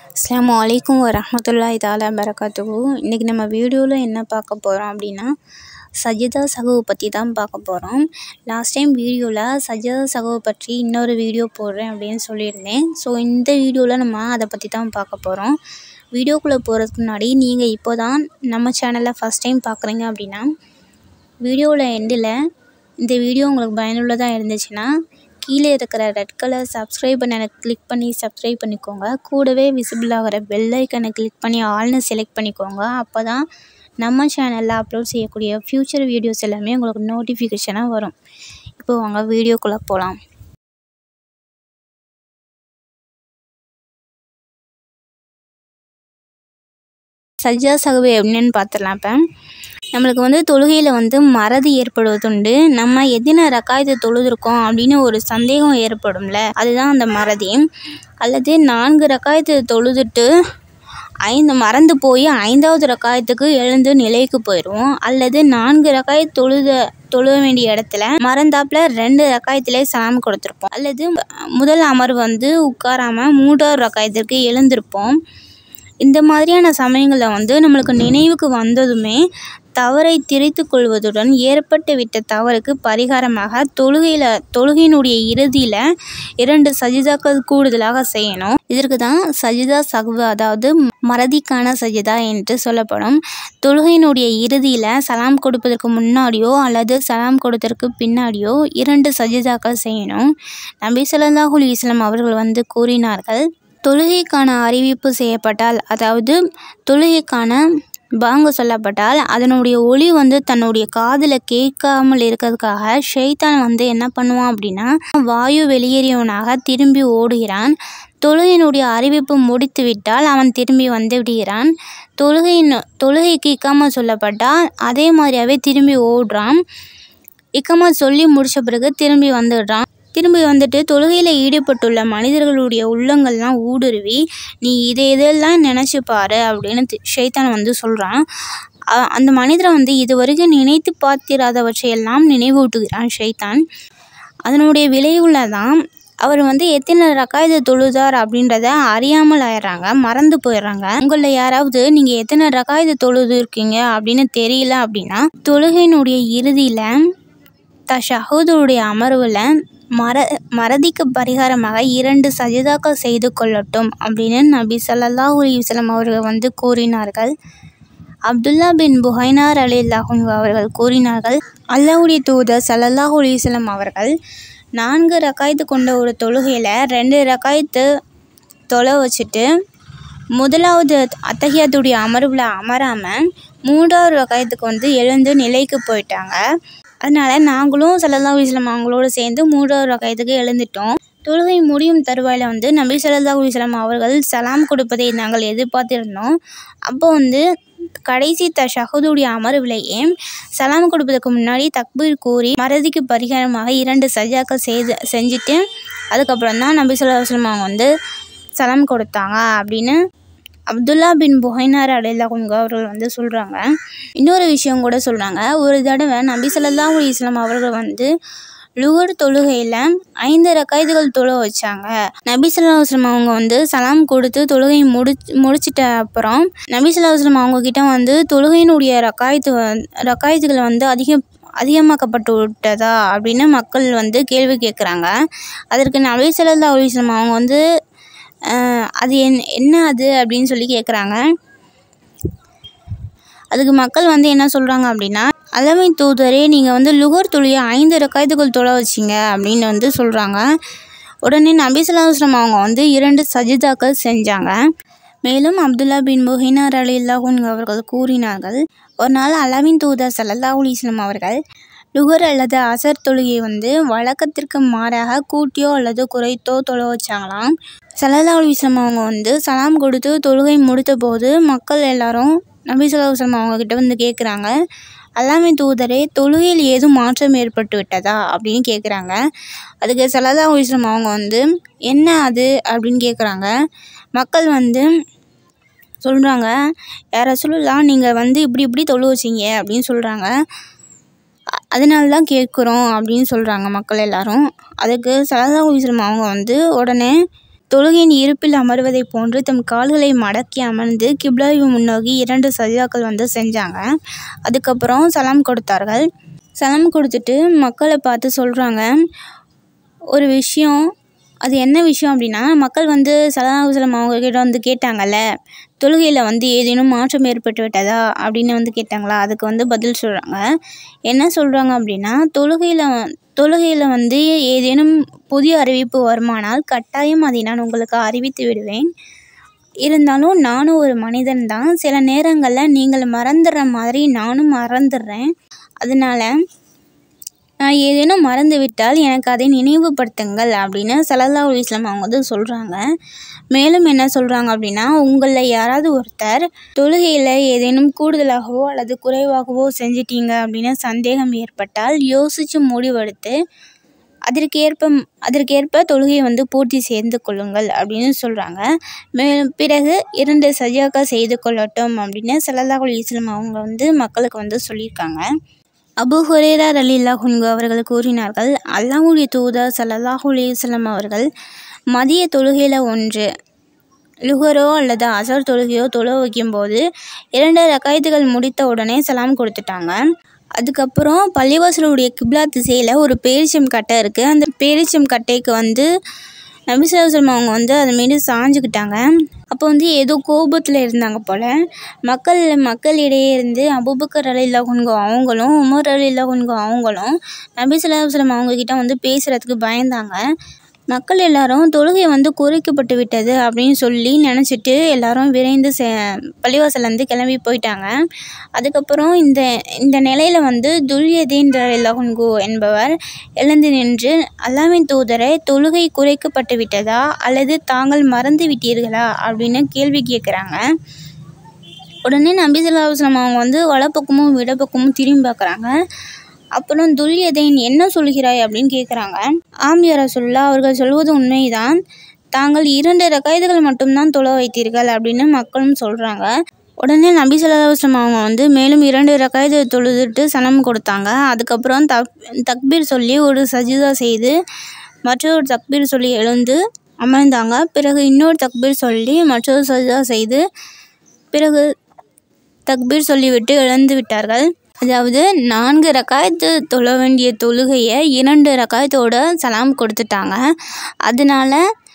அஸ்ஸலாமு அலைக்கும் வரஹ்மத்துல்லாஹி தஆலா பரகாத்துஹு இன்றைக்கி நம்ம வீடியோவில் என்ன பார்க்க போகிறோம் அப்படின்னா சஜிதா சஹுவை பற்றி தான் பார்க்க போகிறோம் லாஸ்ட் டைம் வீடியோவில் சஜிதா சஹுவை பற்றி இன்னொரு வீடியோ போடுறேன் அப்படின்னு சொல்லியிருந்தேன் ஸோ இந்த வீடியோவில் நம்ம அதை பற்றி தான் பார்க்க போகிறோம் வீடியோக்குள்ளே போகிறதுக்கு முன்னாடி நீங்கள் இப்போ தான் நம்ம சேனலை ஃபஸ்ட் டைம் பார்க்குறீங்க அப்படின்னா வீடியோவில் எண்டில் இந்த வீடியோ உங்களுக்கு பயனுள்ளதாக இருந்துச்சுன்னா கீழே இருக்கிற ரெட் கலர் சப்ஸ்கிரைப் பண்ணனை கிளிக் பண்ணி சப்ஸ்கிரைப் பண்ணிக்கோங்க கூடவே விசிபிள் ஆகிற பெல் ஐக்கனை கிளிக் பண்ணி ஆல்னு செலக்ட் பண்ணிக்கோங்க அப்போ தான் நம்ம சேனலில் அப்லோட் செய்யக்கூடிய ஃப்யூச்சர் வீடியோஸ் எல்லாமே உங்களுக்கு நோட்டிஃபிகேஷனாக வரும் இப்போ வாங்க வீடியோக்குள்ளே போகலாம் சஜ்ஜா சகவை என்னன்னு பார்த்துடலாம் இப்போ நம்மளுக்கு வந்து தொழுகையில் வந்து மறதி ஏற்படுவதுண்டு நம்ம எத்தனை ரக்காயத்தை தொழுதுருக்கோம் அப்படின்னு ஒரு சந்தேகம் ஏற்படும்ல அதுதான் அந்த மறதி அல்லது நான்கு ரக்காயத்தை தொழுதுட்டு ஐந்து மறந்து போய் ஐந்தாவது ரக்காயத்துக்கு எழுந்து நிலைக்கு போயிடுவோம் அல்லது நான்கு ரக்காய தொழுத தொழுக வேண்டிய இடத்துல மறந்தாப்புல ரெண்டு ரக்காயத்திலே சலாம் கொடுத்துருப்போம் அல்லது முதல் அமர்வு வந்து உட்காராம மூன்றாவது ரக்காயத்திற்கு எழுந்திருப்போம் இந்த மாதிரியான சமயங்களில் வந்து நம்மளுக்கு நினைவுக்கு வந்ததுமே தவறை திரித்து கொள்வதுடன் ஏற்பட்டு விட்ட தவறுக்கு பரிகாரமாக தொழுகையில் தொழுகையினுடைய இறுதியில் இரண்டு சஜிதாக்கள் கூடுதலாக செய்யணும் இதற்கு தான் சஜிதா சகுவு அதாவது மறதிக்கான சஜிதா என்று சொல்லப்படும் தொழுகையினுடைய இறுதியில் சலாம் கொடுப்பதற்கு முன்னாடியோ அல்லது சலாம் கொடுத்ததற்கு பின்னாடியோ இரண்டு சஜிதாக்கள் செய்யணும் நபி ஸல்லல்லாஹு அலைஹி வஸல்லம் அவர்கள் வந்து கூறினார்கள் தொழுகைக்கான அறிவிப்பு செய்யப்பட்டால் அதாவது தொழுகைக்கான பாங்கு சொல்லப்பட்டால் அதனுடைய ஒளி வந்து தன்னுடைய காதில் கேட்காமல் இருக்கிறதுக்காக ஷைத்தான் வந்து என்ன பண்ணுவான் அப்படின்னா வாயு வெளியேறியவனாக திரும்பி ஓடுகிறான் தொழுகையினுடைய அறிவிப்பு முடித்து விட்டால் அவன் திரும்பி வந்து விடுகிறான் தொழுகையின் தொழுகைக்கு இக்காம சொல்லப்பட்டால் அதே மாதிரியாகவே திரும்பி ஓடுறான் இக்கமா சொல்லி முடித்த பிறகு திரும்பி வந்துடுறான் திரும்பி வந்துட்டு தொழுகையில் ஈடுபட்டுள்ள மனிதர்களுடைய உள்ளங்கள்லாம் ஊடுருவி நீ இதை இதெல்லாம் நினச்சி பாரு அப்படின்னு ஷைத்தான் வந்து சொல்கிறான் அந்த மனிதரை வந்து இது வரைக்கும் நினைத்து பார்த்திராதவற்றையெல்லாம் நினைவூட்டுகிறான் ஷைத்தான் அதனுடைய விளைவுல தான் அவர் வந்து எத்தனை ரக்காயத்தை தொழுதார் அப்படின்றத அறியாமல் ஆயிடுறாங்க மறந்து போயிடுறாங்க உங்களில் யாராவது நீங்கள் எத்தனை ரக்காயத்தை தொழுது இருக்கீங்க அப்படின்னு தெரியல அப்படின்னா தொழுகையினுடைய இறுதியில் தஷஹூதுடைய அமர்வில் மற மறதிக்கு பரிகாரமாக இரண்டு சஜிதாக்கள் செய்து கொள்ளட்டும் அப்படின்னு நபி ஸல்லல்லாஹு அலைஹி வஸல்லம் அவர்கள் வந்து கூறினார்கள் அப்துல்லா பின் புஹைனார் அலி அல்லாஹும் அவர்கள் கூறினார்கள் அல்லாஹுடைய தூதர் ஸல்லல்லாஹு அலைஹி வஸல்லம் அவர்கள் நான்கு ரக்காயத்து கொண்ட ஒரு தொழுகையில் ரெண்டு ரக்காயத்து தொலை வச்சுட்டு முதலாவது அத்தகையத்துடைய அமர்வில் அமராமல் மூன்றாவது ரக்காயத்துக்கு வந்து எழுந்து நிலைக்கு போயிட்டாங்க அதனால் நாங்களும் சல்லல்லா அலிஸ்லாம் அவங்களோட சேர்ந்து மூன்றாவது ரகாயத்துக்கு எழுந்துட்டோம் தொழுகை முடியும் தருவாயில் வந்து நபி சல்லா அலிஸ்லாம் அவர்கள் சலாம் கொடுப்பதை நாங்கள் எதிர்பார்த்திருந்தோம் அப்போ வந்து கடைசி த ஷஹதுடைய அமர்விலேயே சலாம் கொடுப்பதற்கு முன்னாடி தக்பீர் கூறி மறதிக்கு பரிகாரமாக இரண்டு சஜாக்கள் செய்து செஞ்சுட்டு அதுக்கப்புறம் தான் நபி சொல்லா அலுவலம் அவங்க வந்து சலாம் கொடுத்தாங்க அப்படின்னு அப்துல்லா பின் புஹைனார் அலைலாகுங்க அவர்கள் வந்து சொல்கிறாங்க இன்னொரு விஷயம் கூட சொல்கிறாங்க ஒரு தடவை நபி சல்லா இஸ்லாம் அவர்கள் வந்து லுகர் தொழுகையில் ஐந்து ரக்காயத்துகள் தொழ வச்சாங்க நபி சொல்லா வஸ்லம் அவங்க வந்து சலாம் கொடுத்து தொழுகை முடி முடிச்சிட்ட அப்புறம் நபி சொல்லா வஸ்லம் அவங்க கிட்ட வந்து தொழுகையினுடைய ரக்காயத்து ரக்காயத்துகளை வந்து அதிகம் அதிகமாக்கப்பட்டு விட்டதா அப்படின்னு மக்கள் வந்து கேள்வி கேட்குறாங்க அதற்கு நபி சொல்லா அலிஸ்லாம் அவங்க வந்து அது என் என்ன அது அப்படின்னு சொல்லி கேட்குறாங்க அதுக்கு மக்கள் வந்து என்ன சொல்கிறாங்க அப்படின்னா அளவை தூதரே நீங்கள் வந்து லுகர் தொழியை ஐந்து ரக்காயத்துக்குள் தொலை வச்சிங்க அப்படின்னு வந்து சொல்கிறாங்க உடனே நபிசுல்லாஸ்லம் அவங்க வந்து இரண்டு சஜிதாக்கள் செஞ்சாங்க மேலும் அப்துல்லா பின் முஹினார் அலி அல்லாஹூன் அவர்கள் கூறினார்கள் ஒரு நாள் அலாவின் தூதர் சல்லல்லா அலிஸ்லாம் அவர்கள் லுகர் அல்லது அசர் தொழுகை வந்து வழக்கத்திற்கு மாறாக கூட்டியோ அல்லது குறைத்தோ தொலை வச்சாங்களாம் சல்லல்லா அலிஸ்லாம் அவங்க வந்து சலாம் கொடுத்து தொழுகை முடித்த போது மக்கள் எல்லாரும் நபி சொல்லாஸ்லாம் அவங்கக்கிட்ட வந்து கேட்குறாங்க அல்லாமே தூதரே தொழுகையில் ஏதும் மாற்றம் ஏற்பட்டு விட்டதா அப்படின்னு கேட்குறாங்க அதுக்கு சல்லல்லா அலிஸ்லாம் அவங்க வந்து என்ன அது அப்படின்னு கேட்குறாங்க மக்கள் வந்து சொல்கிறாங்க யாரை சொல்லலாம் நீங்கள் வந்து இப்படி இப்படி தொழு வச்சிங்க அப்படின்னு சொல்கிறாங்க அதனால தான் கேட்குறோம் அப்படின்னு சொல்கிறாங்க மக்கள் எல்லாரும் அதுக்கு சல்லல்லாஹு அலைஹி வஸல்லம் அவங்க வந்து உடனே தொழுகையின் இருப்பில் அமர்வதைப் போன்று தம் கால்களை மடக்கி அமர்ந்து கிப்லாவை முன்னோக்கி இரண்டு சஜிதாக்கள் வந்து செஞ்சாங்க அதுக்கப்புறம் சலாம் கொடுத்தார்கள் சலாம் கொடுத்துட்டு மக்களை பார்த்து சொல்கிறாங்க ஒரு விஷயம் அது என்ன விஷயம் அப்படின்னா மக்கள் வந்து சலாஹுசலம் அவங்கக்கிட்ட வந்து கேட்டாங்கல்ல தொழுகையில் வந்து ஏதேனும் மாற்றம் ஏற்பட்டு விட்டதா அப்படின்னு வந்து கேட்டாங்களா அதுக்கு வந்து பதில் சொல்கிறாங்க என்ன சொல்கிறாங்க அப்படின்னா தொழுகையில் தொழுகையில் வந்து ஏதேனும் புதிய அறிவிப்பு வருமானால் கட்டாயம் அதை நான் உங்களுக்கு அறிவித்து விடுவேன் இருந்தாலும் நானும் ஒரு மனிதன் தான் சில நேரங்களில் நீங்கள் மறந்துடுற மாதிரி நானும் மறந்துடுறேன் அதனால் நான் ஏதேனும் மறந்து விட்டால் எனக்கு அதை நினைவுபடுத்துங்கள் அப்படின்னு சல்லல்லா இஸ்லாம் அவங்க வந்து சொல்கிறாங்க மேலும் என்ன சொல்கிறாங்க அப்படின்னா உங்களில் யாராவது ஒருத்தர் தொழுகையில் ஏதேனும் கூடுதலாகவோ அல்லது குறைவாகவோ செஞ்சிட்டீங்க அப்படின்னு சந்தேகம் ஏற்பட்டால் யோசித்து முடிவெடுத்து அதற்கேற்ப அதற்கேற்ப தொழுகையை வந்து பூர்த்தி செய்து கொள்ளுங்கள் அப்படின்னு சொல்கிறாங்க மேலும் பிறகு இரண்டு சஜாக்கள் செய்து கொள்ளட்டும் அப்படின்னு சல்லல்லாஹு அலைஹி வஸல்லம் அவங்க வந்து மக்களுக்கு வந்து சொல்லியிருக்காங்க அபு ஹுரேரா ரலில்லாஹுன்கு அவர்கள் கூறினார்கள் அல்லாஹுடைய தூதர் சல்லல்லாஹு அலைஹி வஸல்லம் அவர்கள் மதிய தொழுகையில் ஒன்று லுகரோ அல்லது அசர் தொழுகையோ தொழ வைக்கும்போது இரண்டு ரக்காயத்துகள் முடித்த உடனே சலாம் கொடுத்துட்டாங்க அதுக்கப்புறம் பள்ளிவாசலுடைய கிப்லா திசையில் ஒரு பேரிச்சம் கட்டை இருக்குது அந்த பேரிச்சம் கட்டைக்கு வந்து நபிசுல்லாஸ்லம் அவங்க வந்து அது மீது சாஞ்சுக்கிட்டாங்க அப்போ வந்து ஏதோ கோபத்தில் இருந்தாங்க போல் மக்கள் மக்களிடையே இருந்து அபுபக்கர் அலி இல்லாஹுன்கோ அவங்களும் உமர் அலி இல்லாஹுன்கோ அவங்களும் நபிசுல்லாஸ்லம் அவங்கக்கிட்ட வந்து பேசுகிறதுக்கு பயந்தாங்க மக்கள் எல்லாரும் தொழுகை வந்து குறைக்கப்பட்டு விட்டது அப்படின்னு சொல்லி நினச்சிட்டு எல்லாரும் விரைந்து செ பள்ளிவாசல்லேருந்து கிளம்பி போயிட்டாங்க அதுக்கப்புறம் இந்த இந்த நிலையில் வந்து துல்யதீன் லகுன்கு என்பவர் எழுந்து நின்று அல்லாவின் தூதரை தொழுகை குறைக்கப்பட்டு விட்டதா அல்லது தாங்கள் மறந்து விட்டீர்களா அப்படின்னு கேள்வி கேட்குறாங்க உடனே நபி சொல்லாஹ் அவங்க வந்து வலப்பக்கமும் இடப்பக்கமும் திரும்பி பார்க்குறாங்க அப்புறம் துல்யதேன் என்ன சொல்கிறாய் அப்படின்னு கேட்குறாங்க ஆம் யா ரசூலுல்லாஹ் அவர்கள் சொல்வது உண்மைதான் தாங்கள் இரண்டு ரக்காயத்துகள் மட்டும்தான் தொழ வைத்தீர்கள் அப்படின்னு மக்களும் சொல்கிறாங்க உடனே நபி ஸல்லல்லாஹு அலைஹி வஸல்லம் அவங்க வந்து மேலும் இரண்டு ரக்காயத்தை தொழுதுட்டு சனம் கொடுத்தாங்க அதுக்கப்புறம் தக் தக்பீர் சொல்லி ஒரு சஜிதா செய்து மற்றொரு தக்பீர் சொல்லி எழுந்து அமர்ந்தாங்க பிறகு இன்னொரு தக்பீர் சொல்லி மற்றொரு சஜிதா செய்து பிறகு தக்பீர் சொல்லிவிட்டு எழுந்து விட்டார்கள் அதாவது நான்கு ரக்காயத்து தொழ வேண்டிய தொழுகையை இரண்டு ரக்காயத்தோட சலாம் கொடுத்துட்டாங்க அதனால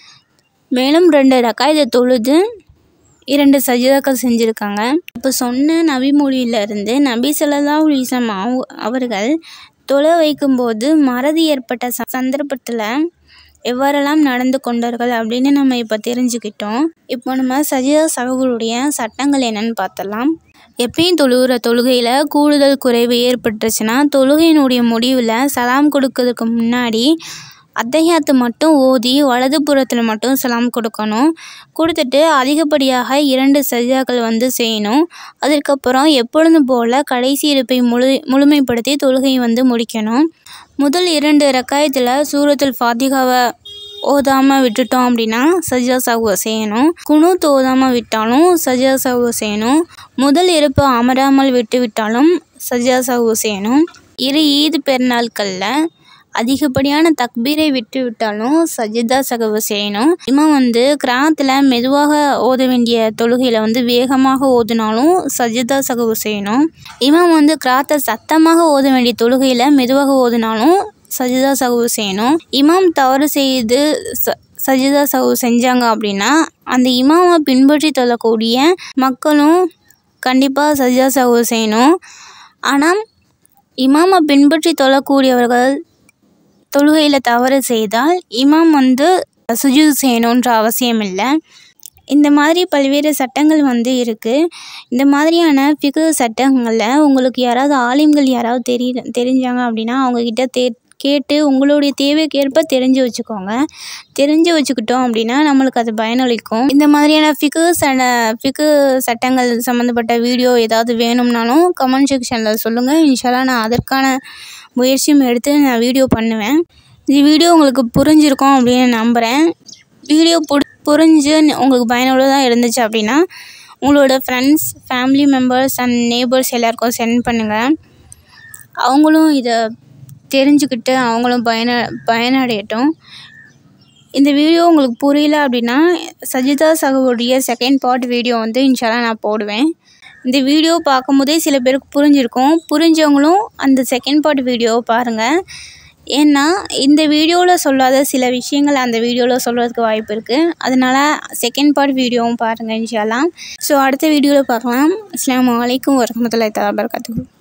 மேலும் ரெண்டு ரக்காயத்தை தொழுது இரண்டு சஜிதாக்கள் செஞ்சுருக்காங்க இப்போ சொன்ன நபி மொழியிலிருந்து நபி ஸல்லல்லாஹு அலைஹி வஸல்லம் அவ- அவர்கள் தொழ வைக்கும்போது மறதி ஏற்பட்ட ச சந்தர்ப்பத்தில் எவ்வாறெல்லாம் நடந்து கொண்டார்கள் அப்படின்னு நம்ம இப்போ தெரிஞ்சுக்கிட்டோம் இப்போ நம்ம சஜிதா சகோதருடைய சட்டங்கள் என்னன்னு பார்த்தலாம் எப்பயும் தொழுகிற தொழுகையில் கூடுதல் குறைவு ஏற்பட்டுச்சுன்னா தொழுகையினுடைய முடிவில் சலாம் கொடுக்கறதுக்கு முன்னாடி அத்தஹியாத்து மட்டும் ஓதி வலது புறத்தில் மட்டும் சலாம் கொடுக்கணும் கொடுத்துட்டு அதிகப்படியாக இரண்டு சஜிதாக்கள் வந்து செய்யணும் அதற்கப்புறம் எப்பொழுதும் போல் கடைசி இருப்பை முழு முழுமைப்படுத்தி தொழுகையை வந்து முடிக்கணும் முதல் இரண்டு ரக்காயத்தில் சூரத்துல் ஃபாத்திகாவை ஓதாமல் விட்டுட்டோம் அப்படின்னா சஜ்ஜா சாகுவ செய்யணும் குனூத் ஓதாமல் விட்டாலும் சஜ்ஜா சாகுவ செய்யணும் முதல் இருப்பு அமராமல் விட்டு விட்டாலும் சஜ்ஜா சாகுவ செய்யணும் இரு ஈது பெருநாட்களில் அதிகப்படியான தக்பீரை விட்டு விட்டாலும் சஜிதா சகவு செய்யணும் இமாம் வந்து கிராத்தில் மெதுவாக ஓத வேண்டிய தொழுகையில் வந்து வேகமாக ஓதினாலும் சஜிதா சகவு செய்யணும் இமாம் வந்து கிராத்தை சத்தமாக ஓத வேண்டிய தொழுகையில் மெதுவாக ஓதினாலும் சஜிதா சகவு செய்யணும் இமாம் தவறு செய்து ச சஜிதா சகவு செஞ்சாங்க அப்படின்னா அந்த இமாமை பின்பற்றி தொழக்கூடிய மக்களும் கண்டிப்பாக சஜிதா சகவு செய்யணும் ஆனால் இமாமை பின்பற்றி தொழக்கூடியவர்கள் தொழுகையில் தவறு செய்தால் இமாம் வந்து சுஜூது செய்யணுன்ற அவசியம் இல்லை இந்த மாதிரி பல்வேறு சட்டங்கள் வந்து இருக்குது இந்த மாதிரியான ஃபிகு சட்டங்களில் உங்களுக்கு யாராவது ஆலிம்கள் யாராவது தெரி தெரிஞ்சாங்க அப்படின்னா அவங்கக்கிட்ட தே கேட்டு உங்களுடைய தேவைக்கேற்ப தெரிஞ்சு வச்சுக்கோங்க தெரிஞ்சு வச்சுக்கிட்டோம் அப்படின்னா நம்மளுக்கு அது பயனளிக்கும் இந்த மாதிரியான ஃபிகு சட ஃபிகு சட்டங்கள் சம்மந்தப்பட்ட வீடியோ ஏதாவது வேணும்னாலும் கமெண்ட் செக்ஷனில் சொல்லுங்கள் இன்ஷால்லா நான் அதற்கான முயற்சியும் எடுத்து நான் வீடியோ பண்ணுவேன் இந்த வீடியோ உங்களுக்கு புரிஞ்சிருக்கும் அப்படின்னு நம்புகிறேன் வீடியோ புடி புரிஞ்சு உங்களுக்கு பயனுள்ளதாக இருந்துச்சு அப்படின்னா உங்களோட friends family members and neighbours எல்லாருக்கும் சென்ட் பண்ணுங்கள் அவங்களும் இதை தெரிஞ்சுக்கிட்டு அவங்களும் பயன பயனடையட்டும் இந்த வீடியோ உங்களுக்கு புரியல அப்படின்னா சஜிதா சகோடைய செகண்ட் பார்ட் வீடியோ வந்து இன்ஷால்லா நான் போடுவேன் இந்த வீடியோ பார்க்கும்போதே சில பேருக்கு புரிஞ்சிருக்கும் புரிஞ்சவங்களும் அந்த செகண்ட் பார்ட் வீடியோவை பாருங்கள் ஏன்னா இந்த வீடியோவில் சொல்லாத சில விஷயங்கள் அந்த வீடியோவில் சொல்கிறதுக்கு வாய்ப்பு இருக்குது அதனால் செகண்ட் பார்ட் வீடியோவும் பாருங்கள் இன்ஷால்லா ஸோ அடுத்த வீடியோவில் பார்க்கலாம் அஸ்ஸலாமு அலைக்கும் வரஹ்மத்துல்லாஹி தஆலா வபரகாத்துஹு